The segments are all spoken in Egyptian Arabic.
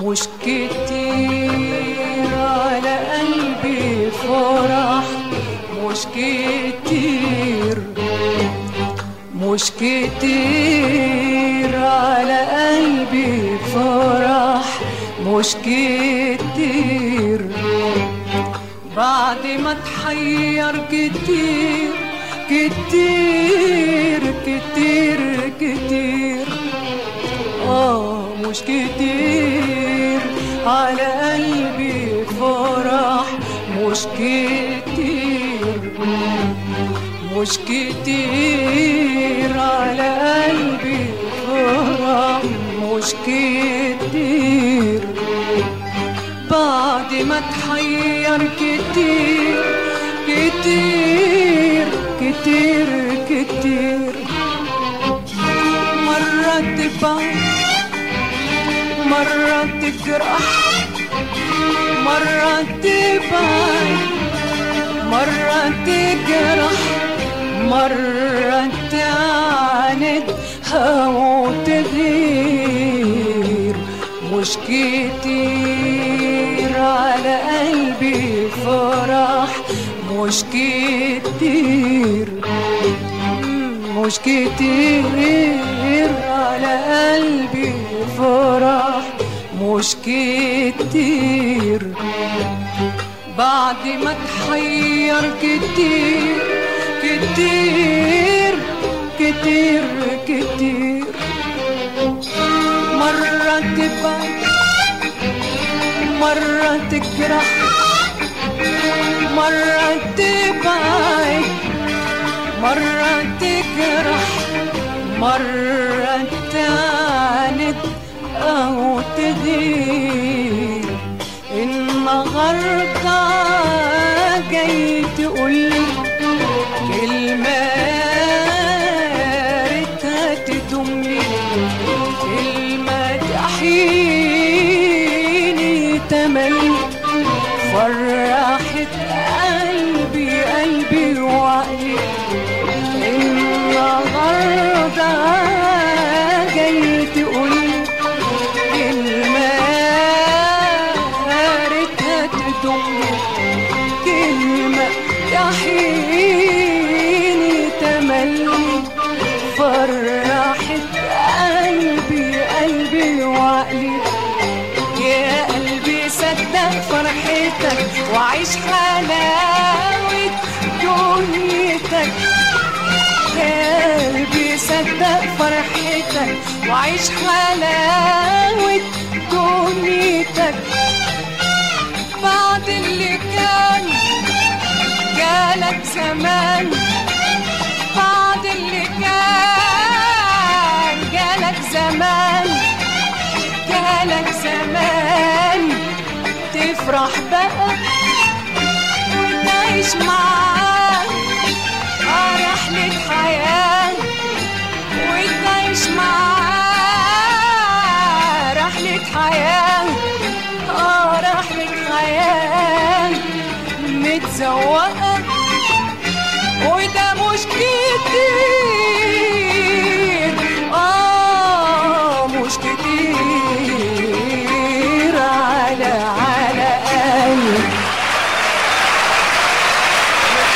مش كتير على قلبي فرح مش كتير مش كتير على قلبي فرح مش كتير بعد ما اتحير كتير كتير كتير كتير اه مش كتير على قلبي فرح مش كتير مش كتير على قلبي فرح مش كتير بعد ما اتحير كتير كتير كتير كتير مرة تبعد مرة تجرح مرة تبعد مرة تجرح مرة تعاند أو تغير مش كتير على قلبي فرح مش كتير مش كتير على قلبي فرح مش كتير بعد ما اتحير كتير كتير كتير كتير مرة تبعد مرة تجرح مرة تبعد مرة تجرح مرة تعاند أو تغير النهاردة جاي تقولي كلمة ريتها تدمني كلمة تحييني تملي فرحت قلبي قلبي وعقلي النهارده جاي تقولي كلمة ريتها تدمني كلمة تحييني تملي فرحت قلبي قلبي وعقلي يا قلبي صدق فرحتك وعيش حلاوة دنيتك يا قلبي صدق فرحتك وعيش حلاوة دنيتك بعد اللي كان جالك زمان بعد اللي كان جالك زمان جالك زمان تفرح بقى وتعيش معاه آه رحلة حياة وتعيش معاه رحلة حياة آه رحلة حياة متزوقة وده مش كتير آه مش كتير على على قلبي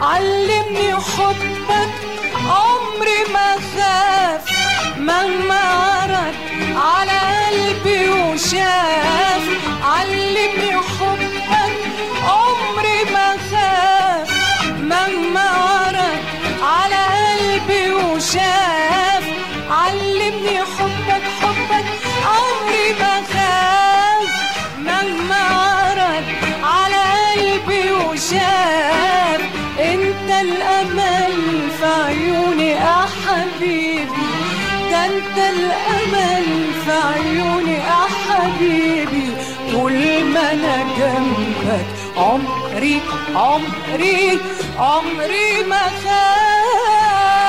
علمني حبك عمري ما خاف مهما عرض على قلبي وشاف علمني حبك عمري ما خاف مهما عرض على قلبي وشاف علمني حبك حبك عمري ما خاف مهما عرض على قلبي وشاف انت الامل في عيوني يا حبيبي ده انت الامل في عيوني يا حبيبي طول ما انا جنبك عمري عمري عمري ما خاف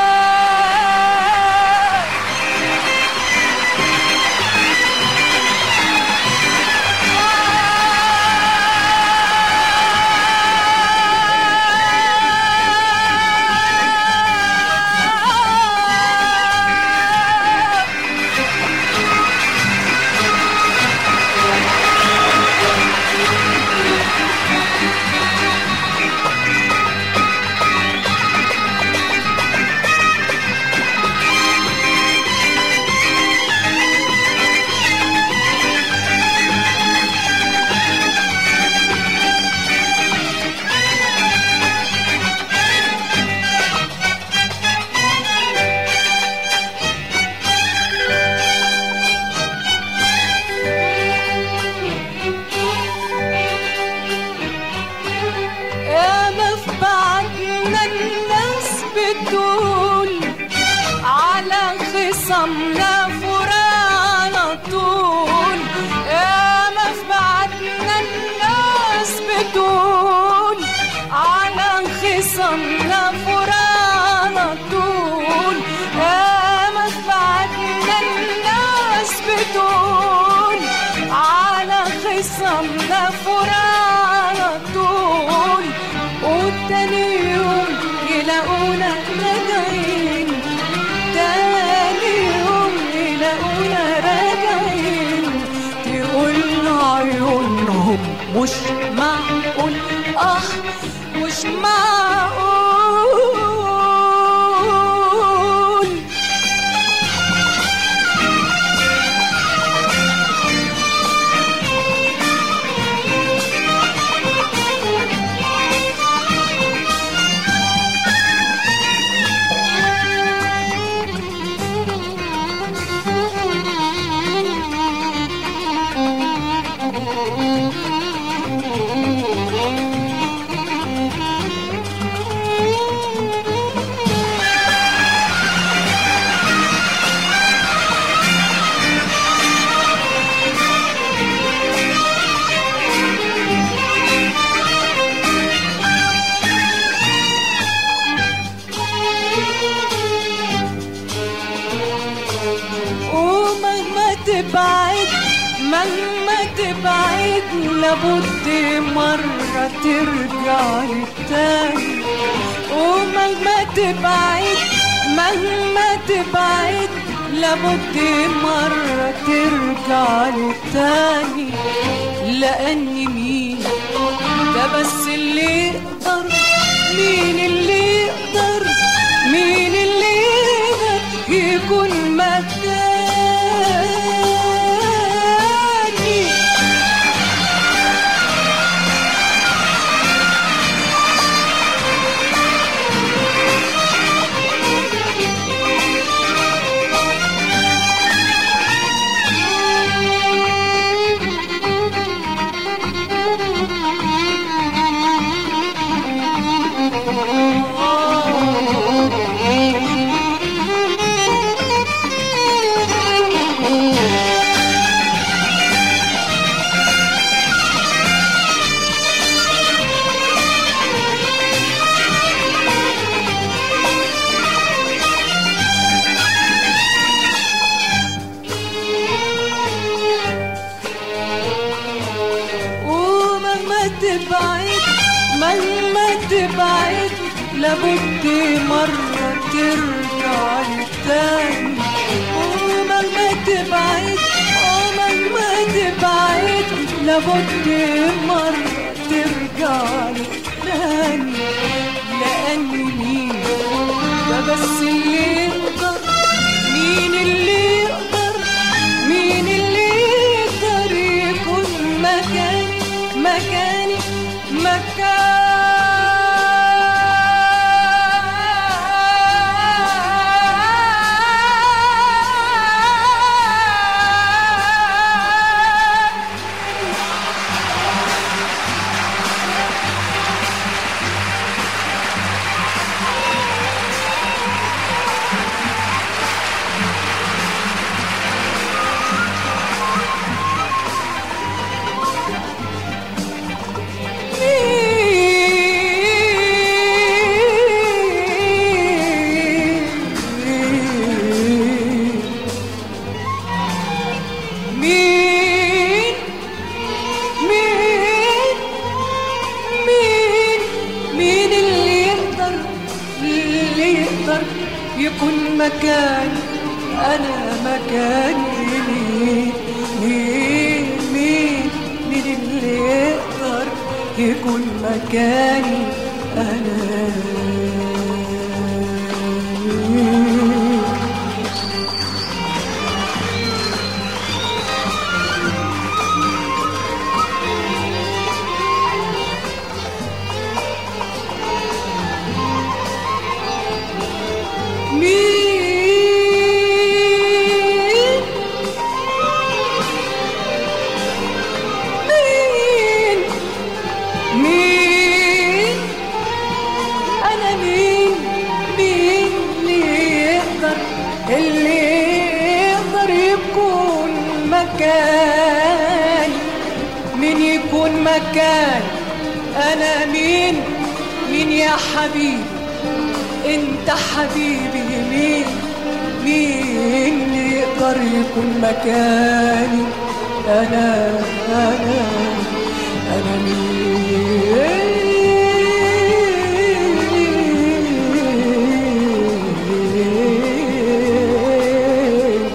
يا مفبعدنا الناس بتقول على خصمنا فرا على طول يا مفبعدنا الناس بتقول على خصمنا فرا على طول يا مفبعدنا الناس بتقول على خصمنا فرا على طول والتاني يوم يلاقونا راجعين تاني يوم يلاقونا راجعين تقول عيونهم مش معقول اه مش معقول ومهما تبعد مهما تبعد لابد مرة ترجع للتاني ومهما تبعد مهما تبعد لابد مرة ترجع للتاني لأن مين ده بس اللي يقدر مين اللي يقدر مين اللي يقدر يكون مكاني ومهما تبعد مهما تبعد لابد مرة ترجع للتاني ومهما تبعد ومهما تبعد لابد مرة ترجع للتاني لأن يقدر يكون مكاني انا مكاني مين مين مين مين اللي يقدر يكون مكاني انا مين مين مين أنا مين مين اللي يقدر اللي يقدر يكون مكان مين يكون مكان أنا مين مين يا حبيبي انت حبيبي مين مين اللي يقدر يكون مكاني انا انا انا مين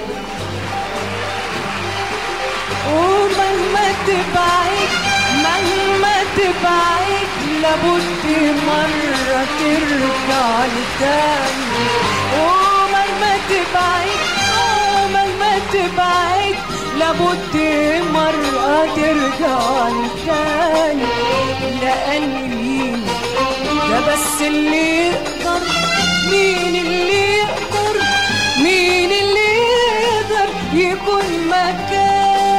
ومهما تبعد مهما تبعد لابد مرة ترجع لتاني ومهما تبعد آه، مهما تبعد لابد مرة ترجع لتاني لأن مين ده بس اللي يقدر مين اللي يقدر مين اللي يقدر يكون مكاني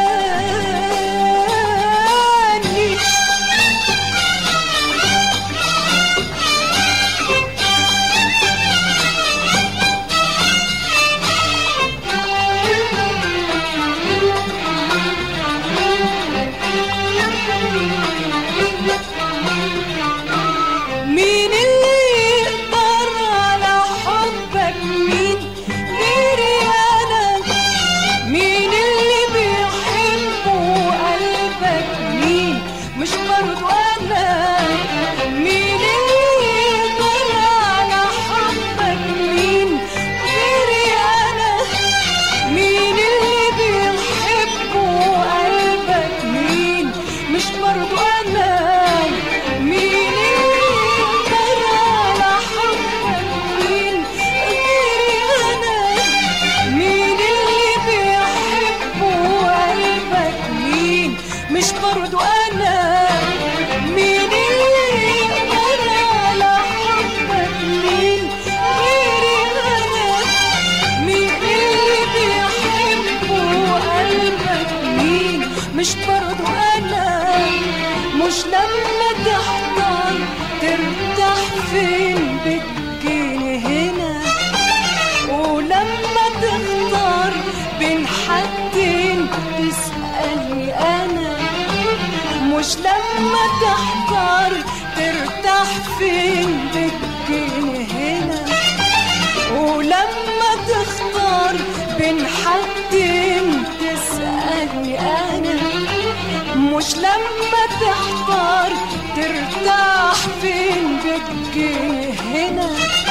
مين اللي يقدر على حبك مين غيري انا مين اللي بيحبه قلبك مين مش برضو انا مين اللي يقدر على حبك مين غيري انا مين اللي بيحبه قلبك مين مش برضو انا مين اللي يقدر على حبك مين غيري انا مين اللي بيحبه قلبك مين مش برضو انا مين اللي يقدر على حبك مين غيري انا مين اللي بيحبه قلبك مين مش برضو انا مش لما تحضر ترتاح فين بتجيني هنا ولما تختار بين حدين تسألني أنا مش لما تحضر ترتاح فين بتجيني هنا ولما تختار بين حدين تسألني أنا مش لما تحضر ترتاح فين بتجيني هنا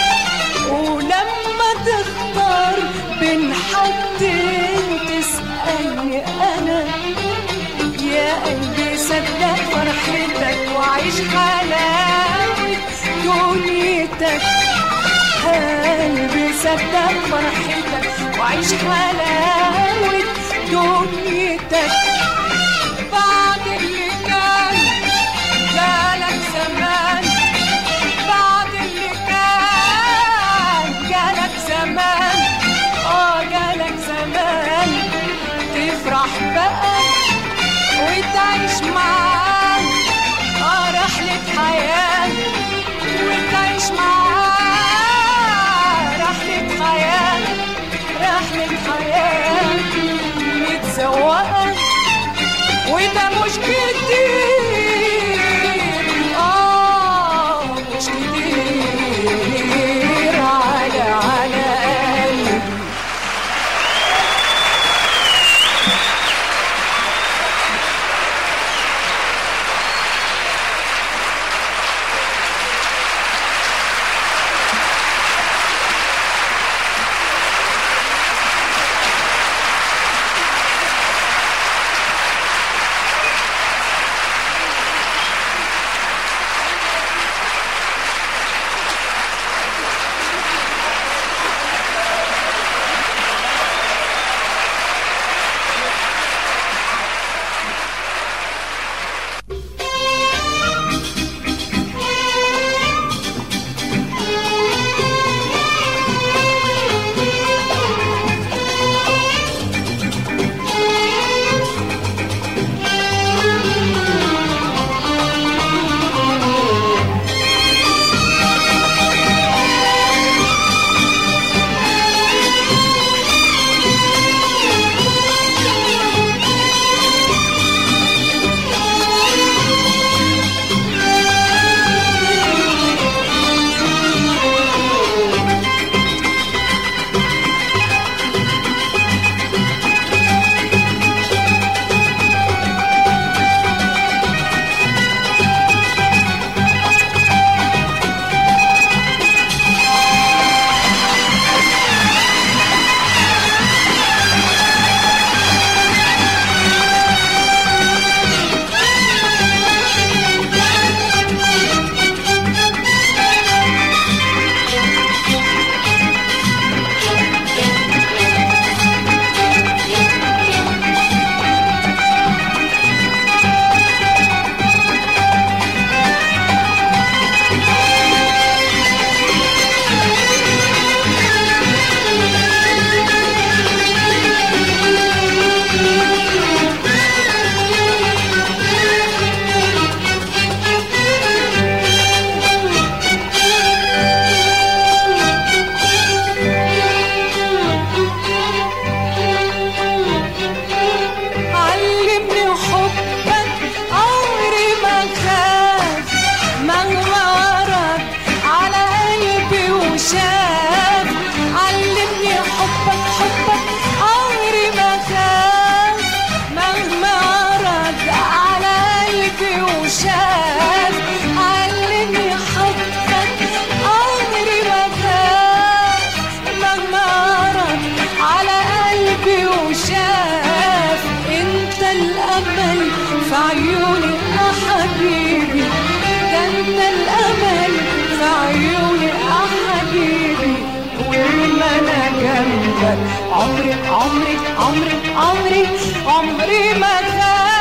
ولما تختار بين حدين تسألني أنا يا قلبي صدق فرحتك وعيش حلاوة دنيتك قلبي صدق فرحتك وعيش حلاوة دنيتك بعد اللي كان جالك زمان بعد اللي كان جالك زمان اه جالك زمان تفرح بقى وتعيش معاه اه رحلة حياة وتعيش معاه رحلة حياة رحلة حياة متسوقة عمري عمري عمري عمري عمري ما خاف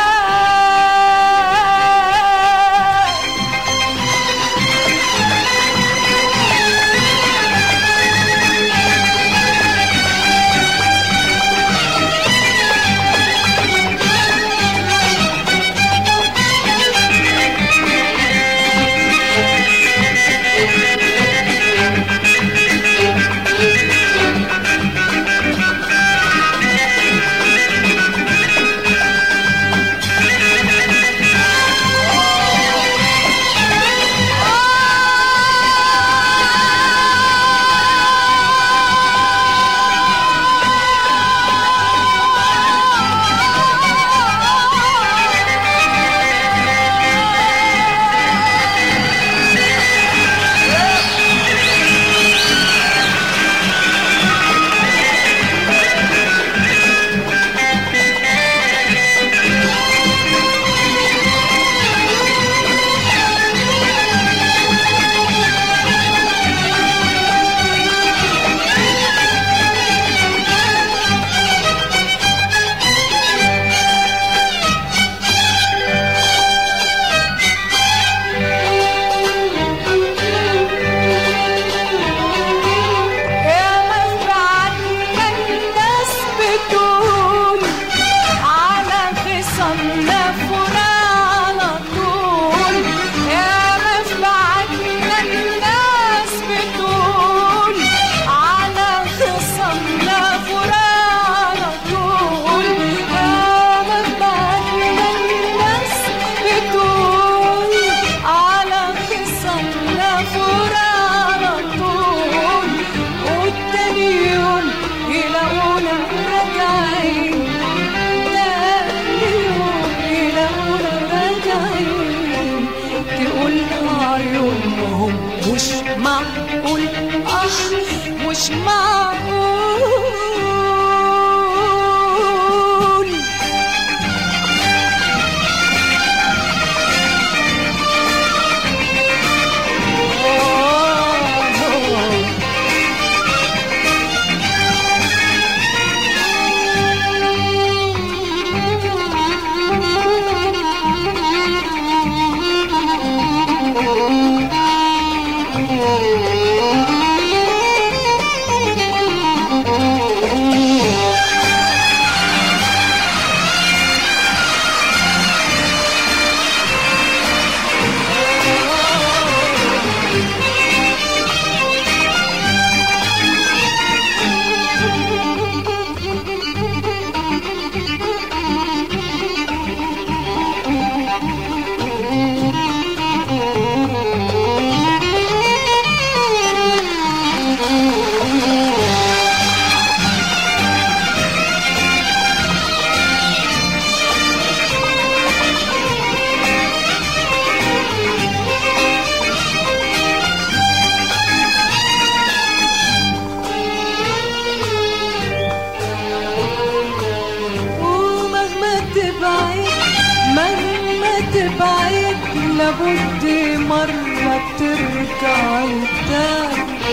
يا مفعلنا الناس بتقول على خصمنا فنا على طول يا مفعلنا الناس بتقول على خصمنا فنا على طول يا مفعلنا الناس بتقول على خصمنا فنا على طول والتاني يوم يلاقونا راجعين تاني يوم يلاقونا راجعين تقول عيونهم مش معقول اه مش معقول ومهما تبعد مهما تبعد لابد مرة ترجع تاني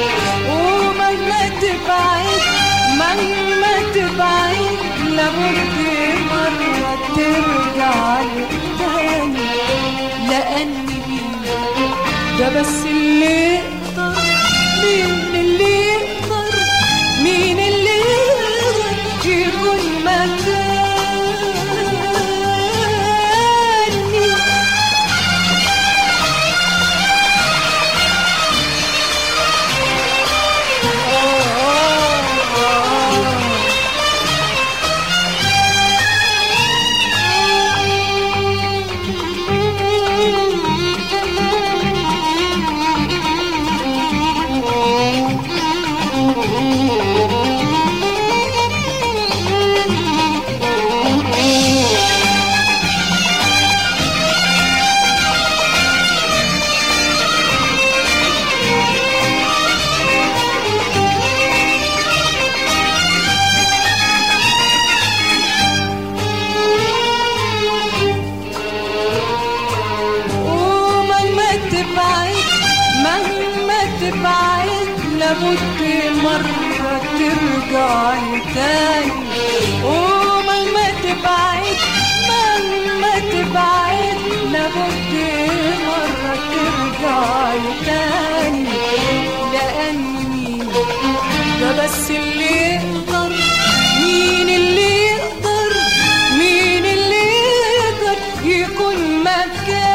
ومهما تبعد مهما تبعد لابد مرة ترجع تاني لأن مين ده بس اللي يقدر مين اللي يقدر مين اللي يقدر يكون مكاني تبعد مهما تبعد لابد مرة مرة ترجع تاني ومهما تبعد مهما تبعد لابد مرة ترجع تاني لأني ده بس اللي يقدر مين اللي يقدر مين اللي يقدر يكون مكاني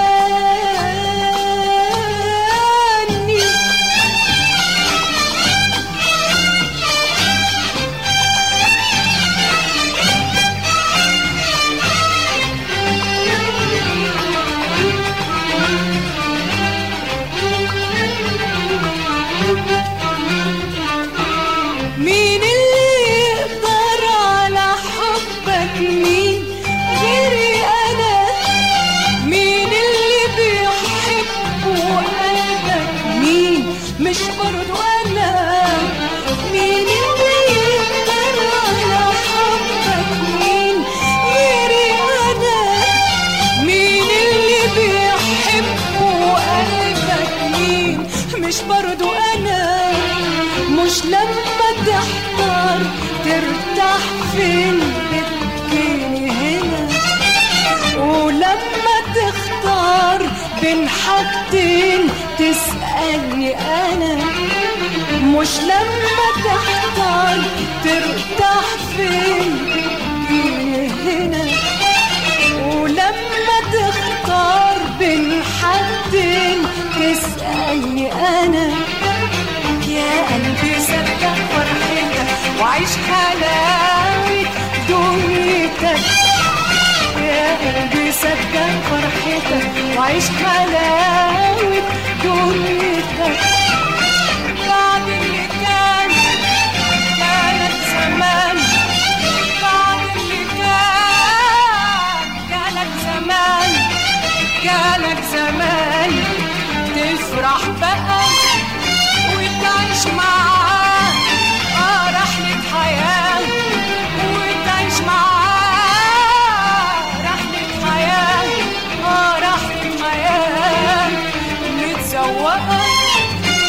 مين اللي يقدر على حبك مين غيري انا مين اللي بيحب قلبك مين مش برضو انا مين اللي يقدر على حبك مين غيري انا مين اللي بيحب قلبك مين مش برضو انا مش لما تحتار ترتاح فين بتجيني هنا ولما تختار بين حاجتين تسألني أنا مش لما تحتار ترتاح فين بتجيني هنا ولما تختار بين حاجتين تسألني أنا يا قلبي صدق فرحتك وعيش حلاوة دنيتك يا قلبي صدق فرحتك وعيش حلاوة دنيتك بعد اللي كان كانت زمان بعد اللي كان كانت زمان كانت زمان تفرح بقى وتعيش معاه اه رحلة حياة وتعيش معاه رحلة حياة اه رحلة حياة متزوقة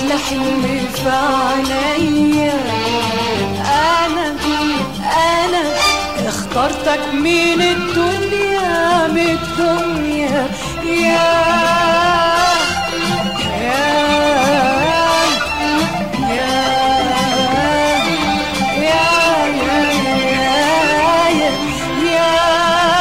احلى حلم في عينيا انا انا اخترتك من الدنيا من الدنيا يا يا يا يا يا يا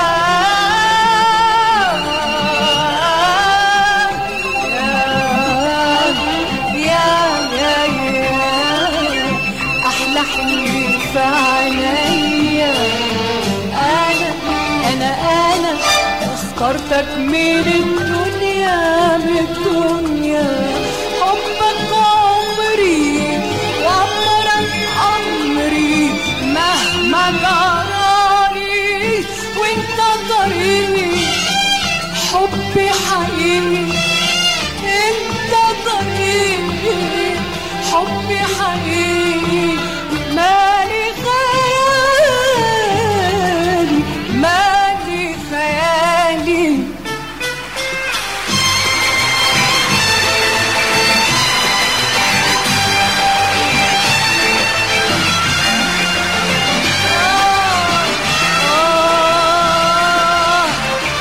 يا يا يا احلى حلم في عينيا انا انا انا اخترتك من الدنيا من الدنيا حبك عمري وعمرك امري مهما جرالي وانت طريقي حبي حقيقي انت طريقي حبي حقيقي مالي خيالي مالي خيالي آه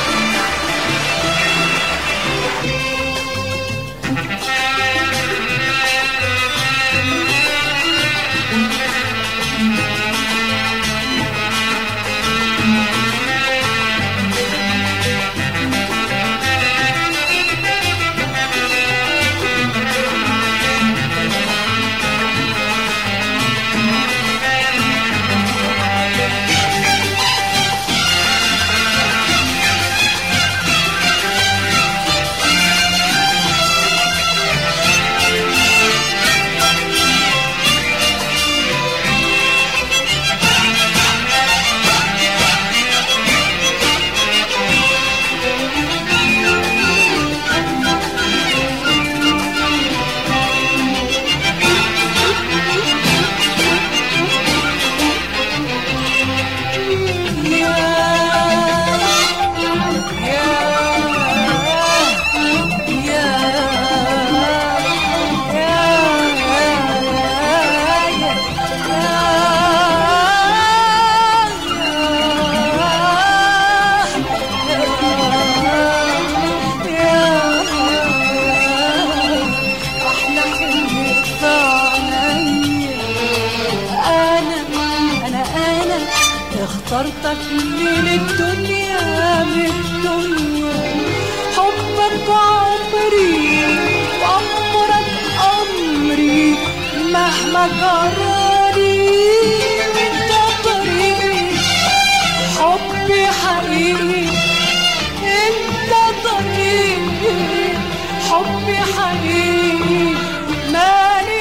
أحلى حلم في عينيا أنا أنا أنا اخترتك من الدنيا من الدنيا حبك عمري وعمرك أمري مهما جرالي وانت طريقي حبي حقيقي انت طريقي حبي حقيقي مالي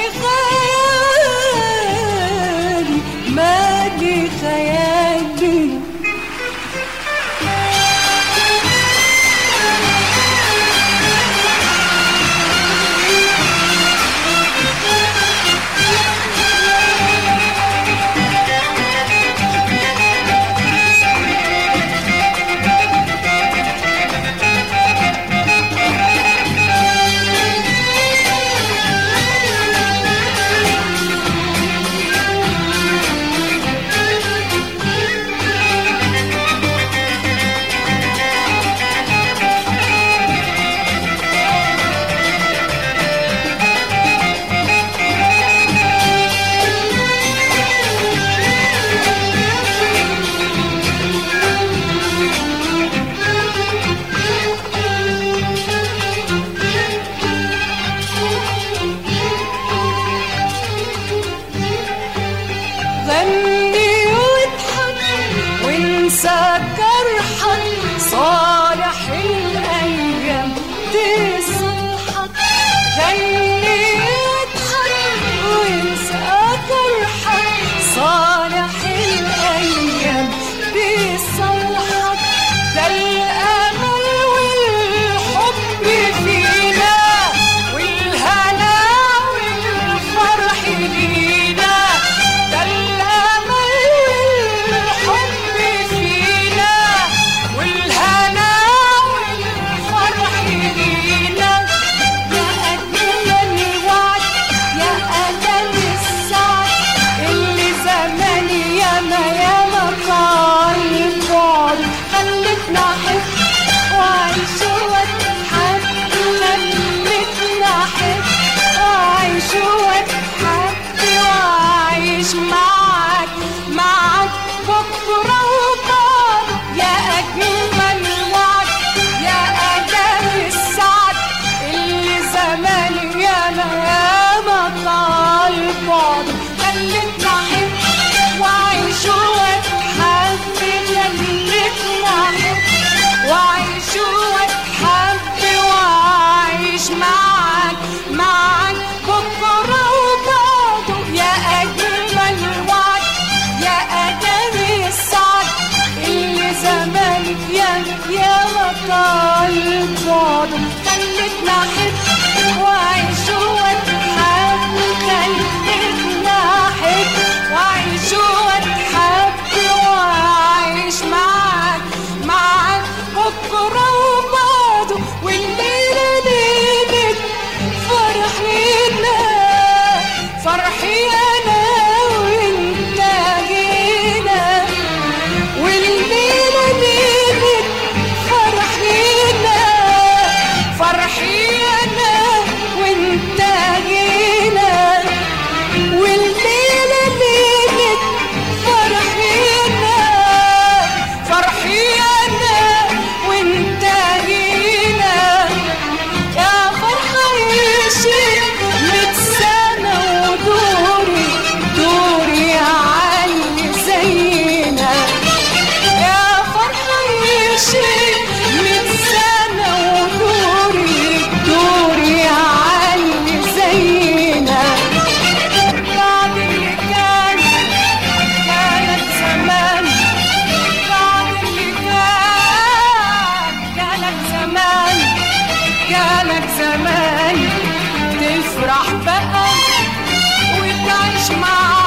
خيالي مالي خيالي غني واضحك وانسى جرحك صالح الايام تصلحك غني واضحك وانسى جرحك صالح الايام تصلحك ده الامل والحب فينا والهنا والفرح لينا ده الامل والحب فينا والهنا والفرح لينا يا تفرح بقى وتعيش مع